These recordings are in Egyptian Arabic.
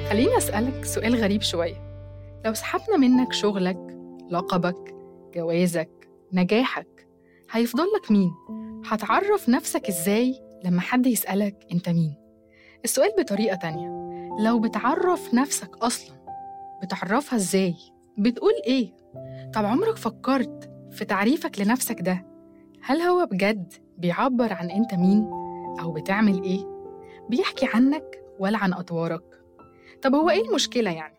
خليني أسألك سؤال غريب شوية لو سحبنا منك شغلك لقبك جوازك نجاحك هيفضل لك مين؟ هتعرف نفسك إزاي لما حد يسألك أنت مين؟ السؤال بطريقة تانية لو بتعرف نفسك أصلا بتعرفها إزاي؟ بتقول إيه؟ طب عمرك فكرت في تعريفك لنفسك ده هل هو بجد بيعبر عن أنت مين؟ أو بتعمل إيه؟ بيحكي عنك ولا عن أطوارك؟ طب هو إيه المشكلة يعني؟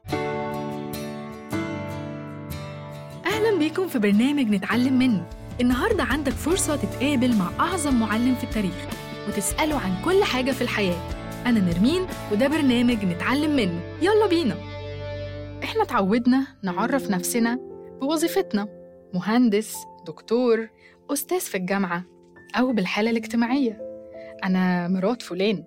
أهلا بيكم في برنامج نتعلم منه النهاردة عندك فرصة تتقابل مع أعظم معلم في التاريخ وتسأله عن كل حاجة في الحياة أنا نرمين وده برنامج نتعلم منه يلا بينا إحنا اتعودنا نعرف نفسنا بوظيفتنا مهندس دكتور أستاذ في الجامعة أو بالحالة الاجتماعية أنا مرات فلان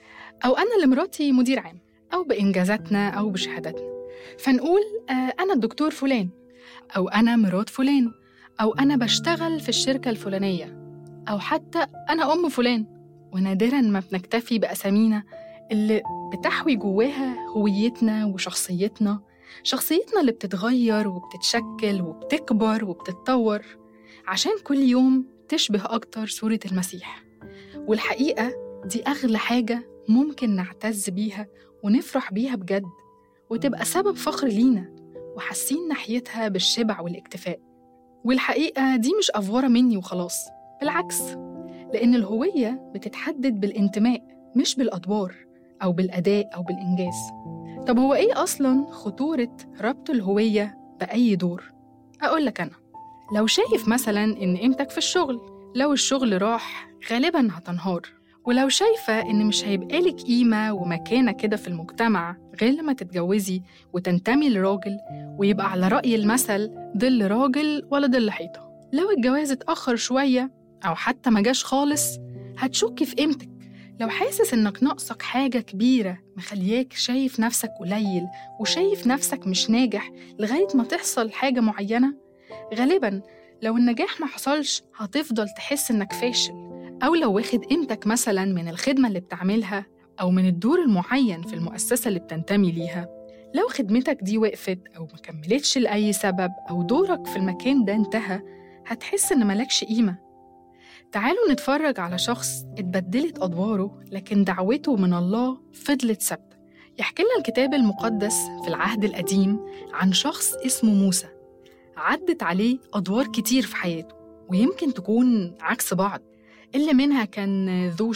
أو أنا اللي مراتي مدير عام أو بإنجازاتنا أو بشهاداتنا فنقول آه أنا الدكتور فلان أو أنا مرات فلان أو أنا بشتغل في الشركة الفلانية أو حتى أنا أم فلان ونادرا ما بنكتفي بأسامينا اللي بتحوي جواها هويتنا وشخصيتنا شخصيتنا اللي بتتغير وبتتشكل وبتكبر وبتتطور عشان كل يوم تشبه أكتر صورة المسيح والحقيقة دي أغلى حاجة ممكن نعتز بيها ونفرح بيها بجد وتبقى سبب فخر لينا وحاسين ناحيتها بالشبع والاكتفاء والحقيقة دي مش أفورة مني وخلاص بالعكس لأن الهوية بتتحدد بالانتماء مش بالأدوار أو بالأداء أو بالإنجاز طب هو إيه أصلاً خطورة ربط الهوية بأي دور؟ أقول لك أنا لو شايف مثلاً إن قيمتك في الشغل لو الشغل راح غالباً هتنهار ولو شايفة إن مش هيبقى لك قيمة ومكانة كده في المجتمع غير لما تتجوزي وتنتمي لراجل ويبقى على رأي المثل ظل راجل ولا ظل حيطة لو الجواز اتأخر شوية أو حتى ما جاش خالص هتشكي في قيمتك لو حاسس إنك ناقصك حاجة كبيرة مخلياك شايف نفسك قليل وشايف نفسك مش ناجح لغاية ما تحصل حاجة معينة غالبا لو النجاح ما حصلش هتفضل تحس إنك فاشل أو لو واخد قيمتك مثلا من الخدمة اللي بتعملها أو من الدور المعين في المؤسسة اللي بتنتمي ليها لو خدمتك دي وقفت أو ما كملتش لأي سبب أو دورك في المكان ده انتهى هتحس إن ملكش قيمة تعالوا نتفرج على شخص اتبدلت أدواره لكن دعوته من الله فضلت ثابتة يحكي لنا الكتاب المقدس في العهد القديم عن شخص اسمه موسى عدت عليه أدوار كتير في حياته ويمكن تكون عكس بعض اللي منها كان ذو